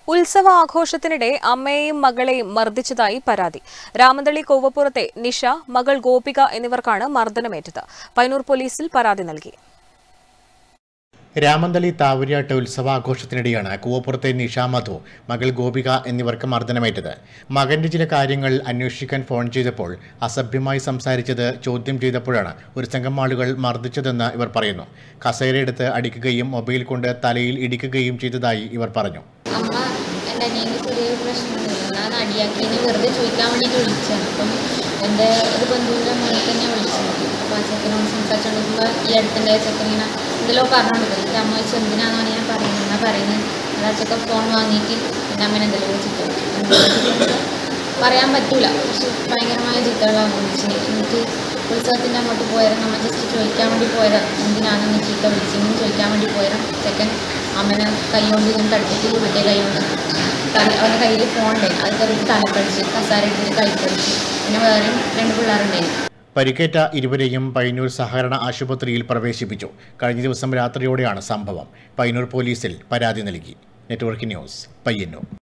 ഉത്സവ ആഘോഷത്തിനിടെ അമ്മയെയും മകളെയും മർദ്ദിച്ചതായി പരാതി രാമന്തളി കോവപ്പുറത്തെ നിഷ മകൾ ഗോപിക എന്നിവർക്കാണ് മർദ്ദനമേറ്റത് പൈനൂർ പോലീസിൽ പരാതി നൽകി രാമന്തളി താവരിയാട്ട് ഉത്സവാഘോഷത്തിനിടെയാണ് കൂവപ്പുറത്തെ നിഷ മധു മകൾ ഗോപിക എന്നിവർക്ക് മർദ്ദനമേറ്റത് മകന്റെ ചില കാര്യങ്ങൾ അന്വേഷിക്കാൻ ഫോൺ ചെയ്തപ്പോൾ അസഭ്യമായി സംസാരിച്ചത് ചോദ്യം ചെയ്തപ്പോഴാണ് ഒരു സംഘം ആളുകൾ മർദ്ദിച്ചതെന്ന് ഇവർ പറയുന്നു കസേരയെടുത്ത് അടിക്കുകയും മൊബൈൽ കൊണ്ട് തലയിൽ ഇടിക്കുകയും ചെയ്തതായി ഇവർ പറഞ്ഞു അമ്മ എൻ്റെ അനിയൻ്റെ ചെറിയൊരു പ്രശ്നമുണ്ട് ഞാൻ അടിയാക്കിയതിന് വെറുതെ ചോദിക്കാൻ വേണ്ടിയിട്ട് വിളിച്ചതാണ് അപ്പം എൻ്റെ ഒരു ബന്ധുവിൻ്റെ മോനെ തന്നെ വിളിച്ചത് അപ്പോൾ ആ ചെക്കനോട് സംസാരിച്ചുകൊണ്ടിരിക്കുമ്പോൾ ഈ അടുത്തിൻ്റെ ചെക്കനിങ്ങനെ എന്തെല്ലോ പറഞ്ഞുകൊണ്ടിരുന്നത് എൻ്റെ അമ്മ വെച്ച് എന്തിനാണെന്നാണ് ഞാൻ പറയുന്നത് എന്നാ പറയുന്നത് അത് ആ ചെക്കൻ ഫോൺ വാങ്ങിയിട്ട് എൻ്റെ അമ്മേനെ എന്തെല്ലോ ചിത്രം പറയാൻ പറ്റൂല പക്ഷെ ഭയങ്കരമായ ചിത്രകളാണ് വിളിച്ചത് എന്നിട്ട് ഉത്സവത്തിൻ്റെ അങ്ങോട്ട് പോയാലും നമ്മൾ ജസ്റ്റ് ചോദിക്കാൻ വേണ്ടി പോയതാണ് എന്തിനാണെന്ന് ചീത്ത വിളിച്ചെന്ന് ചോദിക്കാൻ വേണ്ടി പോയതാണ് ചെക്കൻ അമ്മനെ കൈ കൊണ്ട് ഇങ്ങനെ തടുത്തിട്ട് മറ്റേ കൈ കൊണ്ട് തല അവൻ്റെ കയ്യിൽ ഫോൺ ഉണ്ടായി അത് കയറിയിട്ട് തലക്കടിച്ച് കസാര എടുത്തിട്ട് കൈ കടിച്ച് പിന്നെ വേറെയും രണ്ട് പിള്ളേരുണ്ടായിരുന്നു പരിക്കേറ്റ ഇരുവരെയും പയ്യന്നൂർ സഹകരണ ആശുപത്രിയിൽ പ്രവേശിപ്പിച്ചു കഴിഞ്ഞ ദിവസം രാത്രിയോടെയാണ് സംഭവം പയ്യന്നൂർ പോലീസിൽ പരാതി നൽകി നെറ്റ്വർക്ക് ന്യൂസ് പയ്യന്നൂർ